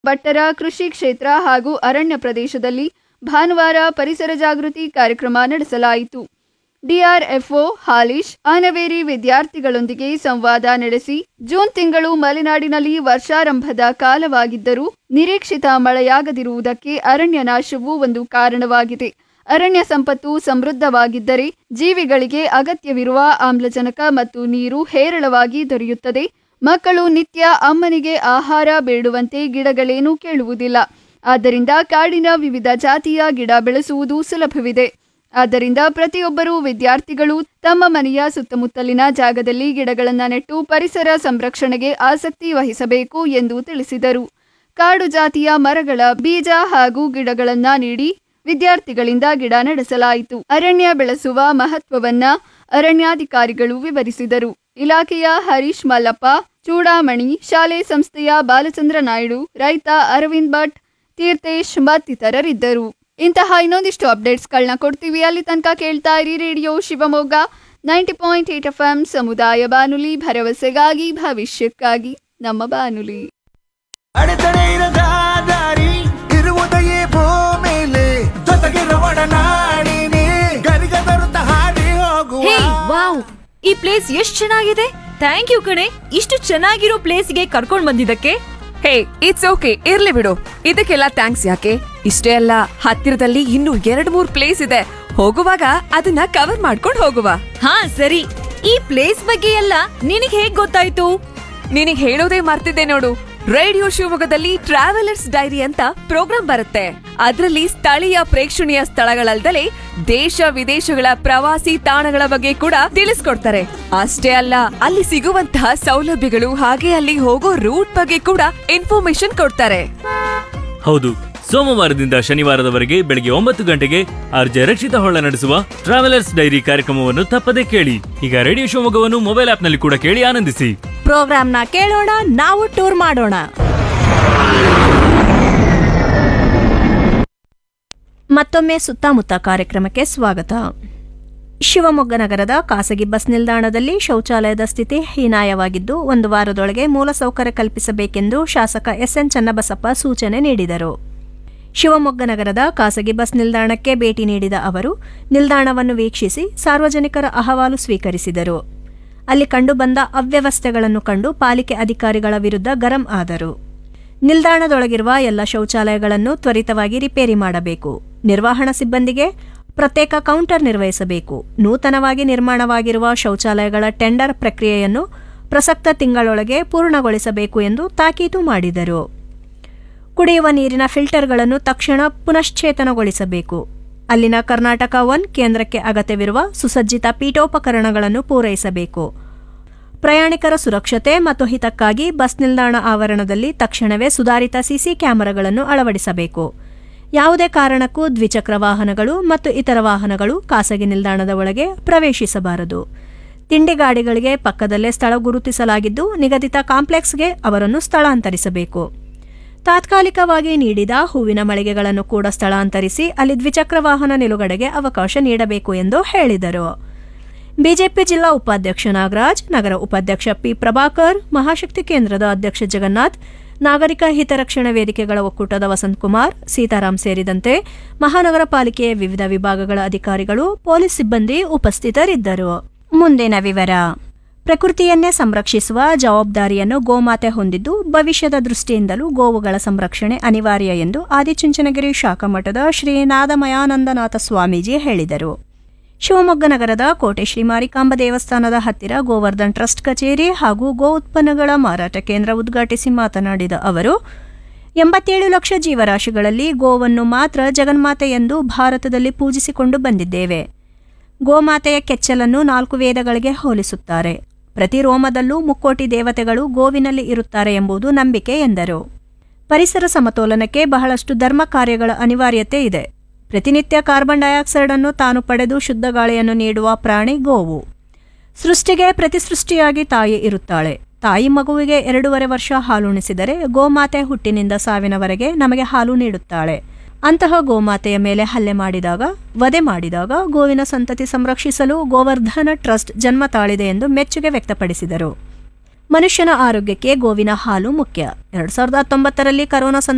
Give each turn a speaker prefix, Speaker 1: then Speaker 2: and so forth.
Speaker 1: ಭಟ್ಟರ ಕೃಷಿ ಕ್ಷೇತ್ರ ಹಾಗೂ ಅರಣ್ಯ ಪ್ರದೇಶದಲ್ಲಿ ಭಾನುವಾರ ಪರಿಸರ ಜಾಗೃತಿ ಕಾರ್ಯಕ್ರಮ ನಡೆಸಲಾಯಿತು ಡಿಆರ್ಎಫ್ಒ ಹಾಲಿಶ್ ಆನವೇರಿ ವಿದ್ಯಾರ್ಥಿಗಳೊಂದಿಗೆ ಸಂವಾದ ನಡೆಸಿ ಜೂನ್ ತಿಂಗಳು ಮಲೆನಾಡಿನಲ್ಲಿ ವರ್ಷಾರಂಭದ ಕಾಲವಾಗಿದ್ದರೂ ನಿರೀಕ್ಷಿತ ಮಳೆಯಾಗದಿರುವುದಕ್ಕೆ ಅರಣ್ಯ ನಾಶವು ಒಂದು ಕಾರಣವಾಗಿದೆ ಅರಣ್ಯ ಸಂಪತ್ತು ಸಮೃದ್ಧವಾಗಿದ್ದರೆ ಜೀವಿಗಳಿಗೆ ಅಗತ್ಯವಿರುವ ಆಮ್ಲಜನಕ ಮತ್ತು ನೀರು ಹೇರಳವಾಗಿ ದೊರೆಯುತ್ತದೆ ಮಕ್ಕಳು ನಿತ್ಯ ಅಮ್ಮನಿಗೆ ಆಹಾರ ಬೇಡುವಂತೆ ಗಿಡಗಳೇನೂ ಕೇಳುವುದಿಲ್ಲ ಆದ್ದರಿಂದ ಕಾಡಿನ ವಿವಿಧ ಜಾತಿಯ ಗಿಡ ಬೆಳೆಸುವುದು ಸುಲಭವಿದೆ ಆದ್ದರಿಂದ ಪ್ರತಿಯೊಬ್ಬರೂ ವಿದ್ಯಾರ್ಥಿಗಳು ತಮ್ಮ ಮನೆಯ ಸುತ್ತಮುತ್ತಲಿನ ಜಾಗದಲ್ಲಿ ಗಿಡಗಳನ್ನು ನೆಟ್ಟು ಪರಿಸರ ಸಂರಕ್ಷಣೆಗೆ ಆಸಕ್ತಿ ವಹಿಸಬೇಕು ಎಂದು ತಿಳಿಸಿದರು ಕಾಡು ಜಾತಿಯ ಮರಗಳ ಬೀಜ ಹಾಗೂ ಗಿಡಗಳನ್ನ ನೀಡಿ ವಿದ್ಯಾರ್ಥಿಗಳಿಂದ ಗಿಡ ನಡೆಸಲಾಯಿತು ಅರಣ್ಯ ಬೆಳೆಸುವ ಮಹತ್ವವನ್ನ ಅರಣ್ಯಾಧಿಕಾರಿಗಳು ವಿವರಿಸಿದರು ಇಲಾಖೆಯ ಹರೀಶ್ ಮಲ್ಲಪ್ಪ ಚೂಡಾಮಣಿ ಶಾಲೆ ಸಂಸ್ಥೆಯ ಬಾಲಚಂದ್ರ ನಾಯ್ಡು ರೈತ ಅರವಿಂದ್ ಭಟ್ ತೀರ್ಥೇಶ್ ಮತ್ತಿತರರಿದ್ದರು ಇಂತಹ ಇನ್ನೊಂದಿಷ್ಟು ಅಪ್ಡೇಟ್ಸ್ಗಳನ್ನ ಕೊಡ್ತೀವಿ ಅಲ್ಲಿ ತನಕ ಕೇಳ್ತಾ ಇರಿ radio Shivamogga ninety point eight F M ಸಮುದಾಯ ಬಾನುಲಿ ಭರವಸೆಗಾಗಿ ಭವಿಷ್ಯಕ್ಕಾಗಿ ನಮ್ಮ ಬಾನುಲಿ
Speaker 2: ಅಡೆತಡೆ ಇರದ ದಾರಿ ಇರುವುದೆಯೇ ಭೂಮಿಲಿ ಜೊತೆಗಿರುವ ಒಡನಾಡಿನಿ ಗರಿಗ ತರುತ್ತ ಹಾರಿ ಹೋಗುವ
Speaker 3: ಹೇ ವಾವ್ ಈ ಪ್ಲೇಸ್ ಎಷ್ಟ್ ಚೆನ್ನಾಗಿದೆ ಥ್ಯಾಂಕ್ ಯು ಕಣೆ ಇಷ್ಟು ಚೆನ್ನಾಗಿರೋ ಪ್ಲೇಸ್ಗೆ ಕರ್ಕೊಂಡ್ ಬಂದಿದ್ದಕ್ಕೆ
Speaker 4: ಹೇ ಇಟ್ಸ್ ಓಕೆ ಇರ್ಲಿ ಬಿಡು ಇದಕ್ಕೆಲ್ಲ ಥ್ಯಾಂಕ್ಸ್ ಯಾಕೆ ಇಷ್ಟೇ ಅಲ್ಲ ಹತ್ತಿರದಲ್ಲಿ ಇನ್ನೂ ಎರಡ್ ಮೂರ್ ಪ್ಲೇಸ್ ಇದೆ ಹೋಗುವಾಗ ಅದನ್ನ ಕವರ್ ಮಾಡ್ಕೊಂಡು ಹೋಗುವ
Speaker 3: ಹಾ ಸರಿ ಈ ಪ್ಲೇಸ್ ಬಗ್ಗೆ ಎಲ್ಲ ನಿನಗ್ ಹೇಗ್ ಗೊತ್ತಾಯ್ತು
Speaker 4: ನಿನಗ್ ಹೇಳೋದೇ ಮರ್ತಿದ್ದೆ ನೋಡು ರೇಡಿಯೋ ಶಿವಮೊಗ್ಗದಲ್ಲಿ ಟ್ರಾವೆಲರ್ಸ್ ಡೈರಿ ಅಂತ ಪ್ರೋಗ್ರಾಂ ಬರುತ್ತೆ ಅದರಲ್ಲಿ ಸ್ಥಳೀಯ ಪ್ರೇಕ್ಷಣೀಯ ಸ್ಥಳಗಳಲ್ದಲೇ ದೇಶ ವಿದೇಶಗಳ ಪ್ರವಾಸಿ ತಾಣಗಳ ಬಗ್ಗೆ ಕೂಡ ತಿಳಿಸ್ಕೊಡ್ತಾರೆ ಅಷ್ಟೇ ಅಲ್ಲ ಅಲ್ಲಿ ಸಿಗುವಂತಹ ಸೌಲಭ್ಯಗಳು ಹಾಗೆ ಅಲ್ಲಿ ಹೋಗೋ ರೂಟ್ ಬಗ್ಗೆ ಕೂಡ ಇನ್ಫಾರ್ಮೇಶನ್ ಕೊಡ್ತಾರೆ
Speaker 5: ಹೌದು ಸೋಮವಾರದಿಂದ ಶನಿವಾರದವರೆಗೆ ಬೆಳಗ್ಗೆ ಒಂಬತ್ತು ಗಂಟೆಗೆ ಆರ್ಜೆ ರಕ್ಷಿತ ಹೊಳ್ಳ ನಡೆಸುವ ಟ್ರಾವೆಲರ್ಸ್ ಡೈರಿ ಕಾರ್ಯಕ್ರಮವನ್ನು ತಪ್ಪದೇ ಕೇಳಿ ಈಗ ರೇಡಿಯೋ ಶಿವಮೊಗ್ಗವನ್ನು ಮೊಬೈಲ್ ಆಪ್ನಲ್ಲಿ ಕೂಡ ಕೇಳಿ ಆನಂದಿಸಿ
Speaker 6: ಪ್ರೋಗ್ರಾಮ್ನ ಕೇಳೋಣ ನಾವು ಟೂರ್ ಮಾಡೋಣ ಮತ್ತೊಮ್ಮೆ ಸುತ್ತಮುತ್ತ ಕಾರ್ಯಕ್ರಮಕ್ಕೆ ಸ್ವಾಗತ ಶಿವಮೊಗ್ಗ ನಗರದ ಖಾಸಗಿ ಬಸ್ ನಿಲ್ದಾಣದಲ್ಲಿ ಶೌಚಾಲಯದ ಸ್ಥಿತಿ ಹೀನಾಯವಾಗಿದ್ದು ಒಂದು ವಾರದೊಳಗೆ ಮೂಲಸೌಕರ್ಯ ಕಲ್ಪಿಸಬೇಕೆಂದು ಶಾಸಕ ಎಸ್ಎನ್ ಚನ್ನಬಸಪ್ಪ ಸೂಚನೆ ನೀಡಿದರು ಶಿವಮೊಗ್ಗ ನಗರದ ಖಾಸಗಿ ಬಸ್ ನಿಲ್ದಾಣಕ್ಕೆ ಭೇಟಿ ನೀಡಿದ ಅವರು ನಿಲ್ದಾಣವನ್ನು ವೀಕ್ಷಿಸಿ ಸಾರ್ವಜನಿಕರ ಅಹವಾಲು ಸ್ವೀಕರಿಸಿದರು ಅಲ್ಲಿ ಕಂಡುಬಂದ ಅವ್ಯವಸ್ಥೆಗಳನ್ನು ಕಂಡು ಪಾಲಿಕೆ ಅಧಿಕಾರಿಗಳ ವಿರುದ್ಧ ಗರಂ ಆದರು ನಿಲ್ದಾಣದೊಳಗಿರುವ ಎಲ್ಲ ಶೌಚಾಲಯಗಳನ್ನು ತ್ವರಿತವಾಗಿ ರಿಪೇರಿ ಮಾಡಬೇಕು ನಿರ್ವಹಣಾ ಸಿಬ್ಬಂದಿಗೆ ಪ್ರತ್ಯೇಕ ಕೌಂಟರ್ ನಿರ್ವಹಿಸಬೇಕು ನೂತನವಾಗಿ ನಿರ್ಮಾಣವಾಗಿರುವ ಶೌಚಾಲಯಗಳ ಟೆಂಡರ್ ಪ್ರಕ್ರಿಯೆಯನ್ನು ಪ್ರಸಕ್ತ ತಿಂಗಳೊಳಗೆ ಪೂರ್ಣಗೊಳಿಸಬೇಕು ಎಂದು ತಾಕೀತು ಮಾಡಿದರು ಕುಡಿಯುವ ನೀರಿನ ಫಿಲ್ಟರ್ಗಳನ್ನು ತಕ್ಷಣ ಪುನಶ್ಚೇತನಗೊಳಿಸಬೇಕು ಅಲ್ಲಿನ ಕರ್ನಾಟಕ ಒನ್ ಕೇಂದ್ರಕ್ಕೆ ಅಗತ್ಯವಿರುವ ಸುಸಜ್ಜಿತ ಪೀಠೋಪಕರಣಗಳನ್ನು ಪೂರೈಸಬೇಕು ಪ್ರಯಾಣಿಕರ ಸುರಕ್ಷತೆ ಮತ್ತು ಹಿತಕ್ಕಾಗಿ ಬಸ್ ನಿಲ್ದಾಣ ಆವರಣದಲ್ಲಿ ತಕ್ಷಣವೇ ಸುಧಾರಿತ ಸಿಸಿ ಕ್ಯಾಮೆರಾಗಳನ್ನು ಅಳವಡಿಸಬೇಕು ಯಾವುದೇ ಕಾರಣಕ್ಕೂ ದ್ವಿಚಕ್ರ ವಾಹನಗಳು ಮತ್ತು ಇತರ ವಾಹನಗಳು ಖಾಸಗಿ ನಿಲ್ದಾಣದ ಒಳಗೆ ಪ್ರವೇಶಿಸಬಾರದು ತಿಂಡಿ ಗಾಡಿಗಳಿಗೆ ಪಕ್ಕದಲ್ಲೇ ಸ್ಥಳ ಗುರುತಿಸಲಾಗಿದ್ದು ನಿಗದಿತ ಕಾಂಪ್ಲೆಕ್ಸ್ಗೆ ಅವರನ್ನು ಸ್ಥಳಾಂತರಿಸಬೇಕು ತಾತ್ಕಾಲಿಕವಾಗಿ ನೀಡಿದ ಹೂವಿನ ಮಳಿಗೆಗಳನ್ನು ಕೂಡ ಸ್ಥಳಾಂತರಿಸಿ ಅಲ್ಲಿ ದ್ವಿಚಕ್ರ ವಾಹನ ನಿಲುಗಡೆಗೆ ಅವಕಾಶ ನೀಡಬೇಕು ಎಂದು ಹೇಳಿದರು ಬಿಜೆಪಿ ಜಿಲ್ಲಾ ಉಪಾಧ್ಯಕ್ಷ ನಾಗರಾಜ್ ನಗರ ಉಪಾಧ್ಯಕ್ಷ ಪಿ ಪ್ರಭಾಕರ್ ಮಹಾಶಕ್ತಿ ಕೇಂದ್ರದ ಅಧ್ಯಕ್ಷ ಜಗನ್ನಾಥ್ ನಾಗರಿಕ ಹಿತರಕ್ಷಣಾ ವೇದಿಕೆಗಳ ಒಕ್ಕೂಟದ ವಸಂತಕುಮಾರ್ ಸೀತಾರಾಮ್ ಸೇರಿದಂತೆ ಮಹಾನಗರ ಪಾಲಿಕೆಯ ವಿವಿಧ ವಿಭಾಗಗಳ ಅಧಿಕಾರಿಗಳು ಪೊಲೀಸ್ ಸಿಬ್ಬಂದಿ ಉಪಸ್ಥಿತರಿದ್ದರು ಮುಂದಿನ ವಿವರ ಪ್ರಕೃತಿಯನ್ನೇ ಸಂರಕ್ಷಿಸುವ ಜವಾಬ್ದಾರಿಯನ್ನು ಗೋಮಾತೆ ಹೊಂದಿದ್ದು ಭವಿಷ್ಯದ ದೃಷ್ಟಿಯಿಂದಲೂ ಗೋವುಗಳ ಸಂರಕ್ಷಣೆ ಅನಿವಾರ್ಯ ಎಂದು ಆದಿಚುಂಚನಗಿರಿ ಶಾಖಾ ಮಠದ ಶ್ರೀ ನಾದಮಯಾನಂದನಾಥ ಸ್ವಾಮೀಜಿ ಹೇಳಿದರು ಶಿವಮೊಗ್ಗ ನಗರದ ಕೋಟೆ ಶ್ರೀ ಮಾರಿಕಾಂಬ ದೇವಸ್ಥಾನದ ಹತ್ತಿರ ಗೋವರ್ಧನ್ ಟ್ರಸ್ಟ್ ಕಚೇರಿ ಹಾಗೂ ಗೋ ಉತ್ಪನ್ನಗಳ ಮಾರಾಟ ಕೇಂದ್ರ ಉದ್ಘಾಟಿಸಿ ಮಾತನಾಡಿದ ಅವರು ಎಂಬತ್ತೇಳು ಲಕ್ಷ ಜೀವರಾಶಿಗಳಲ್ಲಿ ಗೋವನ್ನು ಮಾತ್ರ ಜಗನ್ಮಾತೆ ಎಂದು ಭಾರತದಲ್ಲಿ ಪೂಜಿಸಿಕೊಂಡು ಬಂದಿದ್ದೇವೆ ಗೋಮಾತೆಯ ಕೆಚ್ಚಲನ್ನು ನಾಲ್ಕು ವೇದಗಳಿಗೆ ಹೋಲಿಸುತ್ತಾರೆ ಪ್ರತಿ ರೋಮದಲ್ಲೂ ಮುಕ್ಕೋಟಿ ದೇವತೆಗಳು ಗೋವಿನಲ್ಲಿ ಇರುತ್ತಾರೆ ಎಂಬುದು ನಂಬಿಕೆ ಎಂದರು ಪರಿಸರ ಸಮತೋಲನಕ್ಕೆ ಬಹಳಷ್ಟು ಧರ್ಮ ಕಾರ್ಯಗಳ ಅನಿವಾರ್ಯತೆ ಇದೆ ಪ್ರತಿನಿತ್ಯ ಕಾರ್ಬನ್ ಡೈಆಕ್ಸೈಡ್ ಅನ್ನು ತಾನು ಪಡೆದು ಶುದ್ಧ ಗಾಳಿಯನ್ನು ನೀಡುವ ಪ್ರಾಣಿ ಗೋವು ಸೃಷ್ಟಿಗೆ ಪ್ರತಿಸೃಷ್ಟಿಯಾಗಿ ತಾಯಿ ಇರುತ್ತಾಳೆ ತಾಯಿ ಮಗುವಿಗೆ ಎರಡೂವರೆ ವರ್ಷ ಹಾಲುಣಿಸಿದರೆ ಗೋಮಾತೆ ಹುಟ್ಟಿನಿಂದ ಸಾವಿನವರೆಗೆ ನಮಗೆ ಹಾಲು ನೀಡುತ್ತಾಳೆ ಅಂತಹ ಗೋಮಾತೆಯ ಮೇಲೆ ಹಲ್ಲೆ ಮಾಡಿದಾಗ ವಧೆ ಮಾಡಿದಾಗ ಗೋವಿನ ಸಂತತಿ ಸಂರಕ್ಷಿಸಲು ಗೋವರ್ಧನ ಟ್ರಸ್ಟ್ ಜನ್ಮ ತಾಳಿದೆ ಎಂದು ಮೆಚ್ಚುಗೆ ವ್ಯಕ್ತಪಡಿಸಿದರು ಮನುಷ್ಯನ ಆರೋಗ್ಯಕ್ಕೆ ಗೋವಿನ ಹಾಲು ಮುಖ್ಯ ಎರಡ್ ಸಾವಿರದ ಹತ್ತೊಂಬತ್ತರಲ್ಲಿ ಕರೋನಾ